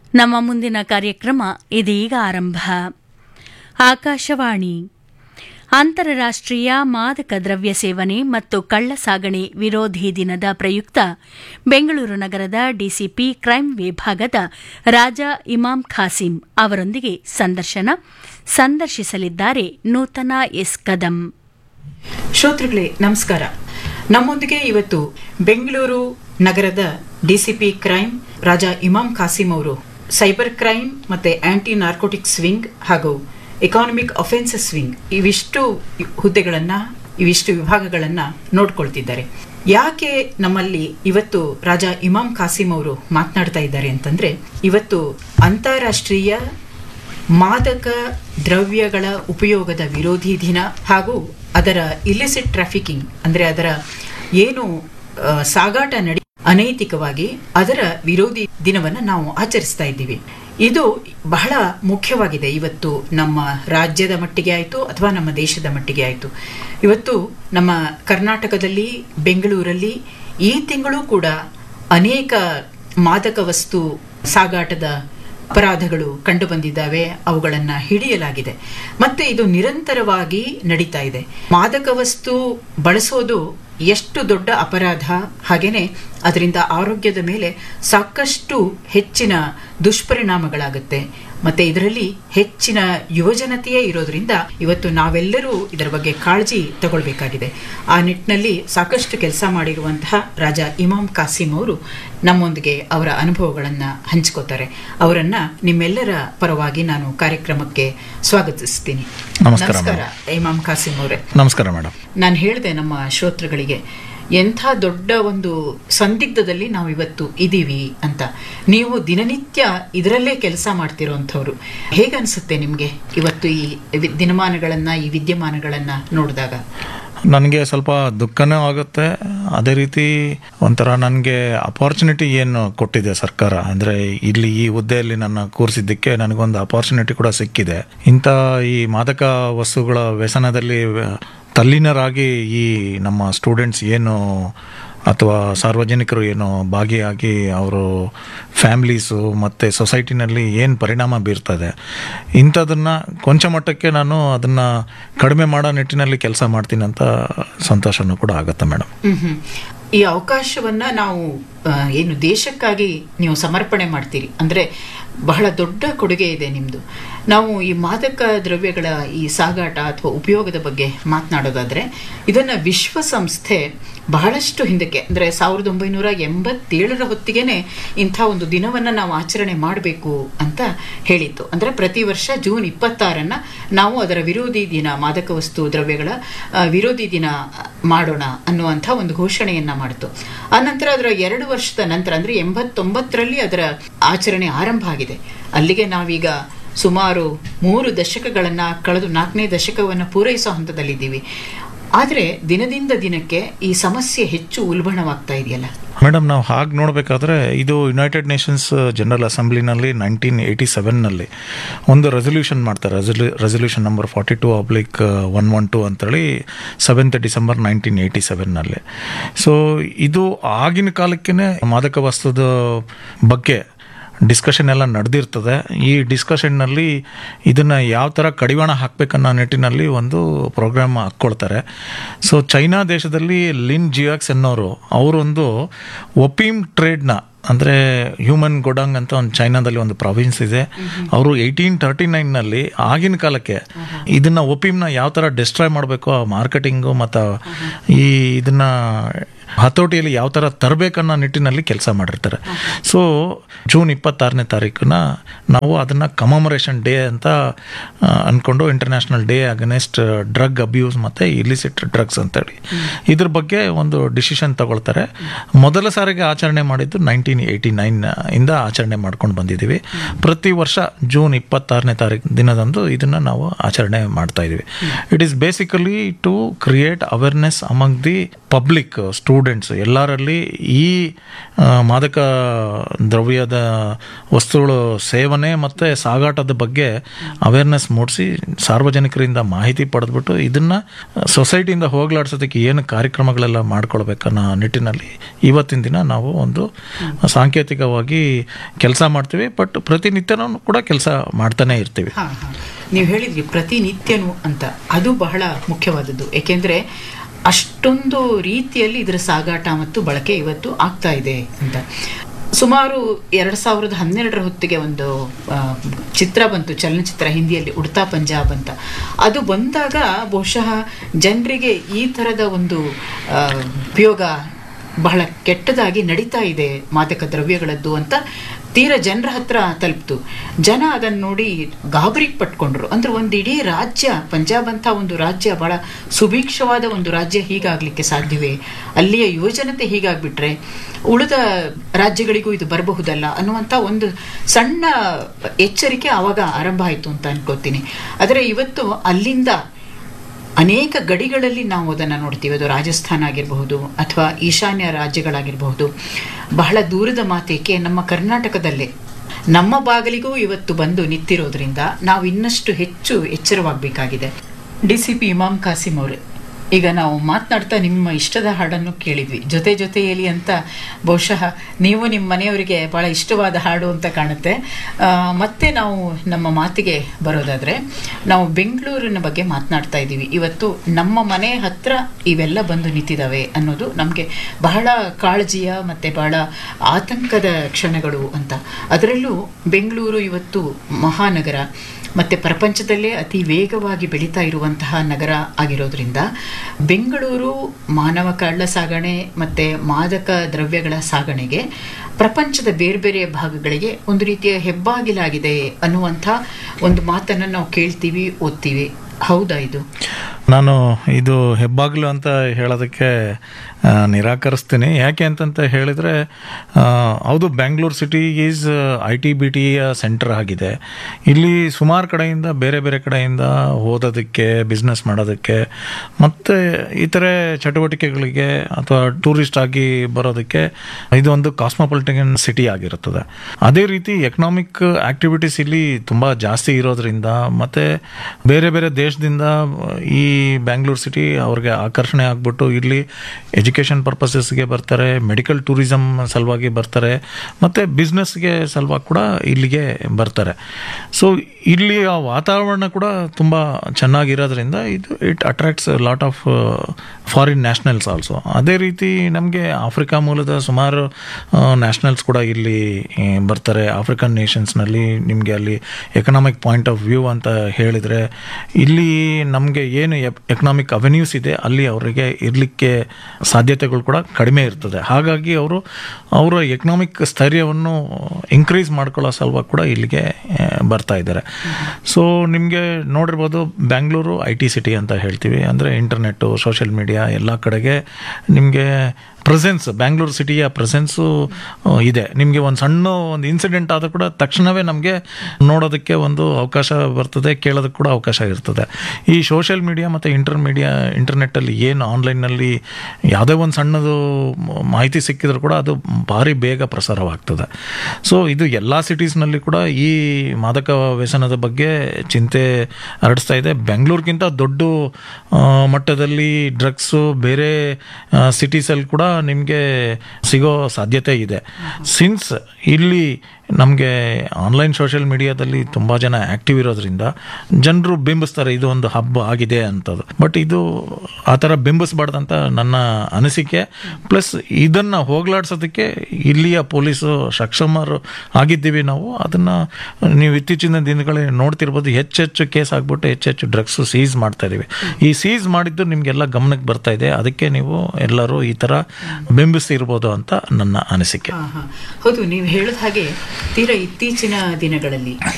ನಮ್ಮ ಮುಂದಿನ ಕಾರ್ಯಕ್ರಮ ಇದೀಗ ಆರಂಭ ಆಕಾಶವಾಣಿ ಅಂತಾರಾಷ್ಟ್ರೀಯ ಮಾದಕ ದ್ರವ್ಯ ಸೇವನೆ ಮತ್ತು ಕಳ್ಳ ಸಾಗಣೆ ವಿರೋಧಿ ದಿನದ ಪ್ರಯುಕ್ತ ಬೆಂಗಳೂರು ನಗರದ ಡಿಸಿಪಿ ಕ್ರೈಂ ವಿಭಾಗದ ರಾಜಾ ಇಮಾಮ್ ಖಾಸಿಂ ಅವರೊಂದಿಗೆ ಸಂದರ್ಶನ ಸಂದರ್ಶಿಸಲಿದ್ದಾರೆ ನೂತನ ಎಸ್ ಕದಂ ಶ್ರೋತೃಗಳೇ ನಮಸ್ಕಾರ ನಮ್ಮೊಂದಿಗೆ ಇವತ್ತು ಬೆಂಗಳೂರು ನಗರದ ಡಿಸಿಪಿ ಕ್ರೈಮ್ ರಾಜಾ ಇಮಾಮ್ ಖಾಸಿಂ ಅವರು ಸೈಬರ್ ಕ್ರೈಮ್ ಮತ್ತೆ ಆಂಟಿ ನಾರ್ಕೋಟಿಕ್ಸ್ ವಿಂಗ್ ಹಾಗೂ ಎಕಾನಮಿಕ್ ಅಫೆನ್ಸಸ್ ವಿಂಗ್ ಇವಿಷ್ಟು ಹುದ್ದೆಗಳನ್ನ ಇವಿಷ್ಟು ವಿಭಾಗಗಳನ್ನ ನೋಡ್ಕೊಳ್ತಿದ್ದಾರೆ ಯಾಕೆ ನಮ್ಮಲ್ಲಿ ಇವತ್ತು ರಾಜಾ ಇಮಾಮ್ ಖಾಸಿಂ ಅವರು ಮಾತನಾಡ್ತಾ ಇದ್ದಾರೆ ಅಂತಂದ್ರೆ ಇವತ್ತು ಅಂತಾರಾಷ್ಟ್ರೀಯ ಮಾದಕ ದ್ರವ್ಯಗಳ ಉಪಯೋಗದ ವಿರೋಧಿ ದಿನ ಹಾಗೂ ಅದರ ಇಲಿಸಿಟ್ ಟ್ರಾಫಿಕಿಂಗ್ ಅಂದ್ರೆ ಅದರ ಏನು ಆ, ಸಾಗಾಟ ನಡಿ ಅನೈತಿಕವಾಗಿ ಅದರ ವಿರೋಧಿ ದಿನವನ್ನು ನಾವು ಆಚರಿಸ್ತಾ ಇದ್ದೀವಿ ಇದು ಬಹಳ ಮುಖ್ಯವಾಗಿದೆ ಇವತ್ತು ನಮ್ಮ ರಾಜ್ಯದ ಮಟ್ಟಿಗೆ ಆಯಿತು ಅಥವಾ ನಮ್ಮ ದೇಶದ ಮಟ್ಟಿಗೆ ಆಯಿತು ಇವತ್ತು ನಮ್ಮ ಕರ್ನಾಟಕದಲ್ಲಿ ಬೆಂಗಳೂರಲ್ಲಿ ಈ ತಿಂಗಳು ಕೂಡ ಅನೇಕ ಮಾದಕ ವಸ್ತು ಸಾಗಾಟದ ಅಪರಾಧಗಳು ಕಂಡು ಬಂದಿದ್ದಾವೆ ಅವುಗಳನ್ನ ಹಿಡಿಯಲಾಗಿದೆ ಮತ್ತೆ ಇದು ನಿರಂತರವಾಗಿ ನಡೀತಾ ಇದೆ ಮಾದಕ ವಸ್ತು ಬಳಸೋದು ಎಷ್ಟು ದೊಡ್ಡ ಅಪರಾಧ ಹಾಗೇನೆ ಅದರಿಂದ ಆರೋಗ್ಯದ ಮೇಲೆ ಸಾಕಷ್ಟು ಹೆಚ್ಚಿನ ದುಷ್ಪರಿಣಾಮಗಳಾಗುತ್ತೆ ಮತ್ತೆ ಇದರಲ್ಲಿ ಹೆಚ್ಚಿನ ಯುವಜನತೆಯೇ ಇರೋದ್ರಿಂದ ಇವತ್ತು ನಾವೆಲ್ಲರೂ ಇದರ ಬಗ್ಗೆ ಕಾಳಜಿ ತಗೊಳ್ಬೇಕಾಗಿದೆ ಆ ನಿಟ್ಟಿನಲ್ಲಿ ಸಾಕಷ್ಟು ಕೆಲಸ ಮಾಡಿರುವಂತಹ ರಾಜಾ ಇಮಾಮ್ ಕಾಸಿಂ ಅವರು ನಮ್ಮೊಂದಿಗೆ ಅವರ ಅನುಭವಗಳನ್ನ ಹಂಚ್ಕೋತಾರೆ ಅವರನ್ನ ನಿಮ್ಮೆಲ್ಲರ ಪರವಾಗಿ ನಾನು ಕಾರ್ಯಕ್ರಮಕ್ಕೆ ಸ್ವಾಗತಿಸ್ತೀನಿ ನಮಸ್ಕಾರ, ನಮಸ್ಕಾರ ಇಮಾಮ್ ಕಾಸಿಂ ಅವರೇ ನಮಸ್ಕಾರ ಮೇಡಮ್ ನಾನು ಹೇಳಿದೆ ನಮ್ಮ ಶ್ರೋತೃಗಳಿಗೆ ಎಂಥ ದೊಡ್ಡ ಒಂದು ಸಂದಿಗ್ಧದಲ್ಲಿ ನಾವು ಇವತ್ತು ಇದ್ದೀವಿ ಅಂತ ನೀವು ದಿನನಿತ್ಯ ಇದರಲ್ಲೇ ಕೆಲಸ ಮಾಡ್ತಿರೋಂಥವ್ರು ಹೇಗನ್ಸುತ್ತೆ ನಿಮಗೆ ಇವತ್ತು ಈ ವಿ- ದಿನಮಾನಗಳನ್ನ ಈ ವಿದ್ಯಮಾನಗಳನ್ನ ನೋಡಿದಾಗ ನನಗೆ ಸ್ವಲ್ಪ ದುಃಖನೂ ಆಗುತ್ತೆ ಅದೇ ರೀತಿ ಒಂಥರ ನನಗೆ ಅಪಾರ್ಚುನಿಟಿ ಏನು ಕೊಟ್ಟಿದೆ ಸರ್ಕಾರ ಅಂದರೆ ಇಲ್ಲಿ ಈ ಹುದ್ದೆಯಲ್ಲಿ ನನ್ನ ಕೂರಿಸಿದ್ದಕ್ಕೆ ನನಗೊಂದು ಅಪಾರ್ಚುನಿಟಿ ಕೂಡ ಸಿಕ್ಕಿದೆ ಇಂಥ ಈ ಮಾದಕ ವಸ್ತುಗಳ ವ್ಯಸನದಲ್ಲಿ ತಲ್ಲೀನರಾಗಿ ಈ ನಮ್ಮ ಸ್ಟೂಡೆಂಟ್ಸ್ ಏನು ಅಥವಾ ಸಾರ್ವಜನಿಕರು ಏನು ಭಾಗಿಯಾಗಿ ಅವರು ಫ್ಯಾಮ್ಲೀಸು ಮತ್ತು ಸೊಸೈಟಿನಲ್ಲಿ ಏನು ಪರಿಣಾಮ ಬೀರ್ತದೆ ಇಂಥದನ್ನು ಕೊಂಚ ಮಟ್ಟಕ್ಕೆ ನಾನು ಅದನ್ನು ಕಡಿಮೆ ಮಾಡೋ ನಿಟ್ಟಿನಲ್ಲಿ ಕೆಲಸ ಮಾಡ್ತೀನಿ ಅಂತ ಸಂತೋಷನೂ ಕೂಡ ಆಗುತ್ತೆ ಮೇಡಮ್ ಮ್ಹೂ. ಈ ಅವಕಾಶವನ್ನ ನಾವು ಆ, ಏನು ದೇಶಕ್ಕಾಗಿ ನೀವು ಸಮರ್ಪಣೆ ಮಾಡ್ತೀರಿ ಅಂದ್ರೆ ಬಹಳ ದೊಡ್ಡ ಕೊಡುಗೆ ಇದೆ ನಿಮ್ದು ನಾವು ಈ ಮಾದಕ ದ್ರವ್ಯಗಳ ಈ ಸಾಗಾಟ ಅಥವಾ ಉಪಯೋಗದ ಬಗ್ಗೆ ಮಾತನಾಡೋದಾದ್ರೆ ಇದನ್ನ ವಿಶ್ವಸಂಸ್ಥೆ ಬಹಳಷ್ಟು ಹಿಂದಕ್ಕೆ ಅಂದ್ರೆ ಸಾವಿರದ ಒಂಬೈನೂರ ಎಂಬತ್ತೇಳರ ಹೊತ್ತಿಗೆನೆ ಇಂಥ ಒಂದು ದಿನವನ್ನ ನಾವು ಆಚರಣೆ ಮಾಡಬೇಕು ಅಂತ ಹೇಳಿತ್ತು ಅಂದ್ರೆ ಪ್ರತಿ ವರ್ಷ ಜೂನ್ ಇಪ್ಪತ್ತಾರನ್ನ ನಾವು ಅದರ ವಿರೋಧಿ ದಿನ ಮಾದಕ ವಸ್ತು ದ್ರವ್ಯಗಳ ಆ, ವಿರೋಧಿ ದಿನ ಮಾಡೋಣ ಅನ್ನುವಂಥ ಒಂದು ಘೋಷಣೆಯನ್ನ ಮಾಡಿತು ಆ ನಂತರ ಅದರ ಎರಡು ವರ್ಷದ ನಂತರ ಅಂದ್ರೆ ಎಂಬತ್ತೊಂಬತ್ತರಲ್ಲಿ ಅದರ ಆಚರಣೆ ಆರಂಭ ಆಗಿದೆ ಅಲ್ಲಿಗೆ ನಾವೀಗ ಸುಮಾರು ಮೂರು ದಶಕಗಳನ್ನ ಕಳೆದು ನಾಲ್ಕನೇ ದಶಕವನ್ನು ಪೂರೈಸೋ ಹಂತದಲ್ಲಿದ್ದೀವಿ ಆದರೆ ದಿನದಿಂದ ದಿನಕ್ಕೆ ಈ ಸಮಸ್ಯೆ ಹೆಚ್ಚು ಉಲ್ಬಣವಾಗ್ತಾ ಇದೆಯಲ್ಲ ಮೇಡಮ್ ನಾವು ಹಾಗೆ ನೋಡಬೇಕಾದ್ರೆ ಇದು ಯುನೈಟೆಡ್ ನೇಷನ್ಸ್ ಜನರಲ್ ಅಸೆಂಬ್ಲಿನಲ್ಲಿ ನೈನ್ಟೀನ್ ಏಯ್ಟಿ ಸೆವೆನ್ನಲ್ಲಿ ಒಂದು ರೆಸೊಲ್ಯೂಷನ್ ಮಾಡ್ತಾರೆ ರೆಸೊಲ್ಯೂ resolution number forty two oblique one one two ಅಂತೇಳಿ ಸೆವೆಂತ್ ಡಿಸೆಂಬರ್ ನೈನ್ಟೀನ್ ಏಯ್ಟಿ ಸೆವೆನ್ನಲ್ಲಿ ಸೊ ಇದು ಆಗಿನ ಕಾಲಕ್ಕೇ ಮಾದಕ ವಸ್ತುದ ಬಗ್ಗೆ ಡಿಸ್ಕಷನ್ ಎಲ್ಲ ನಡೆದಿರ್ತದೆ ಈ ಡಿಸ್ಕಷನ್ನಲ್ಲಿ ಇದನ್ನು ಯಾವ ಥರ ಕಡಿವಾಣ ಹಾಕಬೇಕನ್ನೋ ನಿಟ್ಟಿನಲ್ಲಿ ಒಂದು ಪ್ರೋಗ್ರಾಮ್ ಹಾಕ್ಕೊಳ್ತಾರೆ ಸೊ ಚೈನಾ ದೇಶದಲ್ಲಿ ಲಿನ್ ಜಿಯಾಕ್ಸ್ ಅನ್ನೋರು ಅವರೊಂದು ಒಪೀಮ್ ಟ್ರೇಡ್ನ ಅಂದರೆ ಹ್ಯೂಮನ್ ಗೊಡಾಂಗ್ ಅಂತ ಒಂದು ಚೈನಾದಲ್ಲಿ ಒಂದು ಪ್ರಾವಿನ್ಸ್ ಇದೆ ಅವರು ಏಯ್ಟೀನ್ ತರ್ಟಿ ನೈನ್ನಲ್ಲಿ ಆಗಿನ ಕಾಲಕ್ಕೆ ಇದನ್ನ ಒಪಿಮ್ನ ಯಾವ ಥರ ಡಿಸ್ಟ್ರಾಯ್ ಮಾಡಬೇಕು ಆ ಮಾರ್ಕೆಟಿಂಗು ಮತ್ತು ಈ ಇದನ್ನ ಹತೋಟಿಯಲ್ಲಿ ಯಾವ ಥರ ತರಬೇಕನ್ನೋ ನಿಟ್ಟಿನಲ್ಲಿ ಕೆಲಸ ಮಾಡಿರ್ತಾರೆ ಸೊ ಜೂನ್ ಇಪ್ಪತ್ತಾರನೇ ತಾರೀಕನ್ನ ನಾವು ಅದನ್ನು ಕಮಮರೇಷನ್ ಡೇ ಅಂತ ಆ, ಅಂದ್ಕೊಂಡು international day against drug abuse ಮತ್ತು ಇಲಿಸಿಟ್ ಡ್ರಗ್ಸ್ ಅಂತೇಳಿ ಇದ್ರ ಬಗ್ಗೆ ಒಂದು ಡಿಸಿಷನ್ ತಗೊಳ್ತಾರೆ ಮೊದಲ ಸಾರಿಗೆ ಆಚರಣೆ ಮಾಡಿದ್ದು ನೈನ್ಟೀನ್ ಏಯ್ಟಿ ನೈನ್ ಇಂದ ಆಚರಣೆ ಮಾಡ್ಕೊಂಡು ಬಂದಿದ್ದೀವಿ ಪ್ರತಿ ವರ್ಷ ಜೂನ್ ಇಪ್ಪತ್ತಾರನೇ ತಾರೀಕು ದಿನದಂದು ಇದನ್ನು ನಾವು ಆಚರಣೆ ಮಾಡ್ತಾ ಇದ್ದೀವಿ it is basically to create awareness among the public student students ಎಲ್ಲರಲ್ಲಿ ಈ ಆ, ಮಾದಕ ದ್ರವ್ಯದ ವಸ್ತುಗಳು ಸೇವನೆ ಮತ್ತು ಸಾಗಾಟದ ಬಗ್ಗೆ ಅವೇರ್ನೆಸ್ ಮೂಡಿಸಿ ಸಾರ್ವಜನಿಕರಿಂದ ಮಾಹಿತಿ ಪಡೆದ್ಬಿಟ್ಟು ಇದನ್ನು ಸೊಸೈಟಿಯಿಂದ ಹೋಗ್ಲಾಡ್ಸೋದಕ್ಕೆ ಏನು ಕಾರ್ಯಕ್ರಮಗಳೆಲ್ಲ ಮಾಡ್ಕೊಳ್ಬೇಕನ್ನೋ ನಿಟ್ಟಿನಲ್ಲಿ ಇವತ್ತಿನ ದಿನ ನಾವು ಒಂದು ಸಾಂಕೇತಿಕವಾಗಿ ಕೆಲಸ ಮಾಡ್ತೀವಿ ಬಟ್ ಪ್ರತಿನಿತ್ಯನೂ ಕೂಡ ಕೆಲಸ ಮಾಡ್ತಾನೆ ಇರ್ತೀವಿ ಹಾ ಹಾ ನೀವು ಹೇಳಿದ್ರಿ ಪ್ರತಿನಿತ್ಯನೂ ಅಂತ ಅದು ಬಹಳ ಮುಖ್ಯವಾದದ್ದು ಏಕೆಂದ್ರೆ ಅಷ್ಟೊಂದು ರೀತಿಯಲ್ಲಿ ಇದರ ಸಾಗಾಟ ಮತ್ತು ಬಳಕೆ ಇವತ್ತು ಆಗ್ತಾ ಇದೆ ಅಂತ ಸುಮಾರು ಎರಡ್ ಸಾವಿರದ ಹನ್ನೆರಡರ ಹೊತ್ತಿಗೆ ಒಂದು ಆ, ಚಿತ್ರ ಬಂತು ಚಲನಚಿತ್ರ ಹಿಂದಿಯಲ್ಲಿ ಉಡ್ತಾ ಪಂಜಾಬ್ ಅಂತ ಅದು ಬಂದಾಗ ಬಹುಶಃ ಜನರಿಗೆ ಈ ಥರದ ಒಂದು ಆ, ಉಪಯೋಗ ಬಹಳ ಕೆಟ್ಟದಾಗಿ ನಡೀತಾ ಇದೆ ಮಾದಕ ದ್ರವ್ಯಗಳದ್ದು ಅಂತ ತೀರ ಜನರ ಹತ್ರ ತಲುಪ್ತು ಜನ ಅದನ್ನು ನೋಡಿ ಗಾಬರಿ ಪಟ್ಕೊಂಡ್ರು ಅಂದ್ರೆ ಒಂದು ಇಡೀ ರಾಜ್ಯ ಪಂಜಾಬ್ ಅಂತ ಒಂದು ರಾಜ್ಯ ಬಹಳ ಸುಭೀಕ್ಷವಾದ ಒಂದು ರಾಜ್ಯ ಹೀಗಾಗ್ಲಿಕ್ಕೆ ಸಾಧ್ಯವೇ ಅಲ್ಲಿಯ ಯುವಜನತೆ ಹೀಗಾಗ್ಬಿಟ್ರೆ ಉಳಿದ ರಾಜ್ಯಗಳಿಗೂ ಇದು ಬರಬಹುದಲ್ಲ ಅನ್ನುವಂಥ ಒಂದು ಸಣ್ಣ ಎಚ್ಚರಿಕೆ ಆವಾಗ ಆರಂಭ ಆಯಿತು ಅಂತ ಅನ್ಕೋತೀನಿ ಆದರೆ ಇವತ್ತು ಅಲ್ಲಿಂದ ಅನೇಕ ಗಡಿಗಳಲ್ಲಿ ನಾವು ಅದನ್ನು ನೋಡ್ತೀವಿ ಅದು ರಾಜಸ್ಥಾನ ಆಗಿರಬಹುದು ಅಥವಾ ಈಶಾನ್ಯ ರಾಜ್ಯಗಳಾಗಿರಬಹುದು ಬಹಳ ದೂರದ ಮಾತೇಕೆ ನಮ್ಮ ಕರ್ನಾಟಕದಲ್ಲೇ ನಮ್ಮ ಬಾಗಿಲಿಗೂ ಇವತ್ತು ಬಂದು ನಿಂತಿರೋದ್ರಿಂದ ನಾವು ಇನ್ನಷ್ಟು ಹೆಚ್ಚು ಎಚ್ಚರವಾಗಬೇಕಾಗಿದೆ D C P Imam Kasim ಅವರೇ ಈಗ ನಾವು ಮಾತನಾಡ್ತಾ ನಿಮ್ಮ ಇಷ್ಟದ ಹಾಡನ್ನು ಕೇಳಿದ್ವಿ ಜೊತೆ ಜೊತೆಯಲ್ಲಿ ಅಂತ ಬಹುಶಃ ನೀವು ನಿಮ್ಮ ಮನೆಯವರಿಗೆ ಬಹಳ ಇಷ್ಟವಾದ ಹಾಡು ಅಂತ ಕಾಣುತ್ತೆ ಆ, ಮತ್ತೆ ನಾವು ನಮ್ಮ ಮಾತಿಗೆ ಬರೋದಾದ್ರೆ ನಾವು ಬೆಂಗಳೂರಿನ ಬಗ್ಗೆ ಮಾತನಾಡ್ತಾ ಇದ್ದೀವಿ ಇವತ್ತು ನಮ್ಮ ಮನೆ ಹತ್ರ ಇವೆಲ್ಲ ಬಂದು ನಿಂತಿದ್ದಾವೆ ಅನ್ನೋದು ನಮಗೆ ಬಹಳ ಕಾಳಜಿಯ ಮತ್ತು ಬಹಳ ಆತಂಕದ ಕ್ಷಣಗಳು ಅಂತ ಅದರಲ್ಲೂ ಬೆಂಗಳೂರು ಇವತ್ತು ಮಹಾನಗರ ಮತ್ತು ಪ್ರಪಂಚದಲ್ಲೇ ಅತಿ ವೇಗವಾಗಿ ಬೆಳೀತಾ ಇರುವಂತಹ ನಗರ ಆಗಿರೋದ್ರಿಂದ ಬೆಂಗಳೂರು ಮಾನವ ಕಳ್ಳ ಸಾಗಣೆ ಮತ್ತು ಮಾದಕ ದ್ರವ್ಯಗಳ ಸಾಗಣೆಗೆ ಪ್ರಪಂಚದ ಬೇರೆ ಬೇರೆ ಭಾಗಗಳಿಗೆ ಒಂದು ರೀತಿಯ ಹೆಬ್ಬಾಗಿಲಾಗಿದೆ ಅನ್ನುವಂಥ ಒಂದು ಮಾತನ್ನು ನಾವು ಕೇಳ್ತೀವಿ ಓದ್ತೀವಿ ಹೌದಾ ಇದು ನಾನು ಇದು ಹೆಬ್ಬಾಗ್ಲು ಅಂತ ಹೇಳೋದಕ್ಕೆ ಆ, ನಿರಾಕರಿಸ್ತೀನಿ ಯಾಕೆ ಅಂತಂತ ಹೇಳಿದರೆ ಹೌದು Bangalore city is I T B ಟಿಯ ಸೆಂಟರ್ ಆಗಿದೆ ಇಲ್ಲಿ ಸುಮಾರು ಕಡೆಯಿಂದ ಬೇರೆ ಬೇರೆ ಕಡೆಯಿಂದ ಓದೋದಕ್ಕೆ ಬಿಸ್ನೆಸ್ ಮಾಡೋದಕ್ಕೆ ಮತ್ತು ಇತರೆ ಚಟುವಟಿಕೆಗಳಿಗೆ ಅಥವಾ ಟೂರಿಸ್ಟ್ ಆಗಿ ಬರೋದಕ್ಕೆ ಇದು ಒಂದು ಕಾಸ್ಮೋಪಾಲಿಟನ್ ಸಿಟಿ ಆಗಿರುತ್ತದೆ ಅದೇ ರೀತಿ ಎಕನಾಮಿಕ್ ಆಕ್ಟಿವಿಟೀಸ್ ಇಲ್ಲಿ ತುಂಬ ಜಾಸ್ತಿ ಇರೋದ್ರಿಂದ ಮತ್ತು ಬೇರೆ ಬೇರೆ ದೇಶದಿಂದ ಈ ಬ್ಯಾಂಗ್ಳೂರ್ ಸಿಟಿ ಅವ್ರಿಗೆ ಆಕರ್ಷಣೆ ಆಗ್ಬಿಟ್ಟು ಇಲ್ಲಿ ಎಜುಕೇಷನ್ ಪರ್ಪಸಸ್ಗೆ ಬರ್ತಾರೆ ಮೆಡಿಕಲ್ ಟೂರಿಸಮ್ ಸಲುವಾಗಿ ಬರ್ತಾರೆ ಮತ್ತು ಬಿಸ್ನೆಸ್ಗೆ ಸಲುವಾಗಿ ಕೂಡ ಇಲ್ಲಿಗೆ ಬರ್ತಾರೆ ಸೊ ಇಲ್ಲಿಯ ವಾತಾವರಣ ಕೂಡ ತುಂಬ ಚೆನ್ನಾಗಿರೋದ್ರಿಂದ ಇದು it attracts lot of foreign nationals also ಅದೇ ರೀತಿ ನಮಗೆ ಆಫ್ರಿಕಾ ಮೂಲದ ಸುಮಾರು ನ್ಯಾಷನಲ್ಸ್ ಕೂಡ ಇಲ್ಲಿ ಆ, ಬರ್ತಾರೆ ಆಫ್ರಿಕನ್ ನೇಷನ್ಸ್ನಲ್ಲಿ ನಿಮಗೆ ಅಲ್ಲಿ ಎಕನಾಮಿಕ್ ಪಾಯಿಂಟ್ ಆಫ್ ವ್ಯೂ ಅಂತ ಹೇಳಿದರೆ ಇಲ್ಲಿ ನಮಗೆ ಏನು ಎಕನಾಮಿಕ್ ಅವೆನ್ಯೂಸ್ ಇದೆ ಅಲ್ಲಿ ಅವರಿಗೆ ಇರಲಿಕ್ಕೆ ಸಾಧ್ಯತೆಗಳು ಕೂಡ ಕಡಿಮೆ ಇರ್ತದೆ ಹಾಗಾಗಿ ಅವರು ಅವರ ಎಕನಾಮಿಕ್ ಸ್ಥೈರ್ಯವನ್ನು ಇನ್ಕ್ರೀಸ್ ಮಾಡ್ಕೊಳ್ಳೋ ಸಲುವಾಗಿ ಕೂಡ ಇಲ್ಲಿಗೆ ಆ, ಬರ್ತಾ ಇದ್ದಾರೆ ಸೊ ನಿಮಗೆ ನೋಡಿರ್ಬೋದು ಬ್ಯಾಂಗ್ಳೂರು ಐ ಟಿ ಸಿಟಿ ಅಂತ ಹೇಳ್ತೀವಿ ಅಂದರೆ ಇಂಟರ್ನೆಟ್ಟು ಸೋಷಿಯಲ್ ಮೀಡಿಯಾ ಎಲ್ಲ ಕಡೆಗೆ ನಿಮಗೆ ಪ್ರೆಸೆನ್ಸ್ ಬ್ಯಾಂಗ್ಳೂರು ಸಿಟಿಯ ಪ್ರೆಸೆನ್ಸು ಇದೆ ನಿಮಗೆ ಒಂದು ಸಣ್ಣ ಒಂದು ಇನ್ಸಿಡೆಂಟ್ ಆದರೂ ಕೂಡ ತಕ್ಷಣವೇ ನಮಗೆ ನೋಡೋದಕ್ಕೆ ಒಂದು ಅವಕಾಶ ಬರ್ತದೆ ಕೇಳೋದಕ್ಕೆ ಕೂಡ ಅವಕಾಶ ಇರ್ತದೆ ಈ ಸೋಷಿಯಲ್ ಮೀಡಿಯಾ ಮತ್ತು ಇಂಟರ್ ಮೀಡಿಯಾ ಇಂಟರ್ನೆಟ್ಟಲ್ಲಿ ಏನು ಆನ್ಲೈನ್ನಲ್ಲಿ ಯಾವುದೇ ಒಂದು ಸಣ್ಣದು ಮ- ಮಾಹಿತಿ ಸಿಕ್ಕಿದ್ರು ಕೂಡ ಅದು ಭಾರಿ ಬೇಗ ಪ್ರಸಾರವಾಗ್ತದೆ ಸೊ ಇದು ಎಲ್ಲ ಸಿಟೀಸ್ನಲ್ಲಿ ಕೂಡ ಈ ಮಾದಕ ವ್ಯಸನದ ಬಗ್ಗೆ ಚಿಂತೆ ಹರಡಿಸ್ತಾ ಇದೆ ಬೆಂಗಳೂರಿಗಿಂತ ದೊಡ್ಡ ಆ, ಮಟ್ಟದಲ್ಲಿ ಡ್ರಗ್ಸು ಬೇರೆ ಸಿಟೀಸಲ್ಲಿ ಕೂಡ ನಿಮಗೆ ಸಿಗೋ ಸಾಧ್ಯತೆ ಇದೆ ಸಿನ್ಸ್ ಇಲ್ಲಿ ನಮಗೆ ಆನ್ಲೈನ್ ಸೋಷಿಯಲ್ ಮೀಡಿಯಾದಲ್ಲಿ ತುಂಬ ಜನ ಆ್ಯಕ್ಟಿವ್ ಇರೋದ್ರಿಂದ ಜನರು ಬಿಂಬಿಸ್ತಾರೆ ಇದು ಒಂದು ಹಬ್ಬ ಆಗಿದೆ ಅಂತದ್ದು ಬಟ್ ಇದು ಆ ಥರ ಬಿಂಬಿಸ್ಬಾರ್ದಂತ ನನ್ನ ಅನಿಸಿಕೆ ಪ್ಲಸ್ ಇದನ್ನು ಹೋಗ್ಲಾಡ್ಸೋದಕ್ಕೆ ಇಲ್ಲಿಯ ಪೊಲೀಸು ಸಕ್ಷಮರು ಆಗಿದ್ದೀವಿ ನಾವು ಅದನ್ನು ನೀವು ಇತ್ತೀಚಿನ ದಿನಗಳೇ ನೋಡ್ತಿರ್ಬೋದು ಹೆಚ್ಚೆಚ್ಚು ಕೇಸ್ ಆಗ್ಬಿಟ್ಟು ಹೆಚ್ಚೆಚ್ಚು ಡ್ರಗ್ಸು ಸೀಸ್ ಮಾಡ್ತಾ ಇದೀವಿ ಈ ಸೀಸ್ ಮಾಡಿದ್ದು ನಿಮಗೆಲ್ಲ ಗಮನಕ್ಕೆ ಬರ್ತಾ ಇದೆ ಅದಕ್ಕೆ ನೀವು ಎಲ್ಲರೂ ಈ ಥರ ಬಿಂಬಿಸ್ತಿರ್ಬೋದು ಅಂತ ನನ್ನ ಅನಿಸಿಕೆ ಹಾ ಹಾ ಹೌದು ನೀವು ಹೇಳಿದ ಹಾಗೆ ತೀರಾ ಇತ್ತೀಚಿನ ದಿನಗಳಲ್ಲಿ